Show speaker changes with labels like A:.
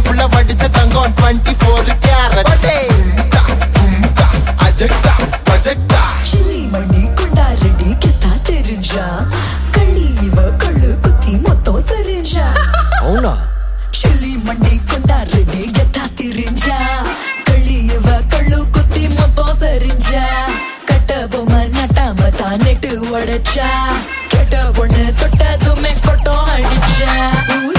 A: ஃபுல்லா வடிச்ச தங்கம் டுவெண்ட்டி ஃபோர் கேரட் அஜெக்டா பஜெக்டா
B: சில்லி மணி கொண்டாரடி கெத்தா தெரிஞ்சா கள்ளி இவ கள்ளு குத்தி மொத்தம் சரிஞ்சா
C: అవునా
B: சில்லி மணி கொண்டாரடி கெத்தா தெரிஞ்சா கள்ளி இவ கள்ளு குத்தி மொத்தம் சரிஞ்சா கட்ட பொம்மை நட்டாம தான் நெட்டு உடைச்சா கெட்ட பொண்ணு தொட்டதுமே கொட்டம் அடிச்சா ஊரு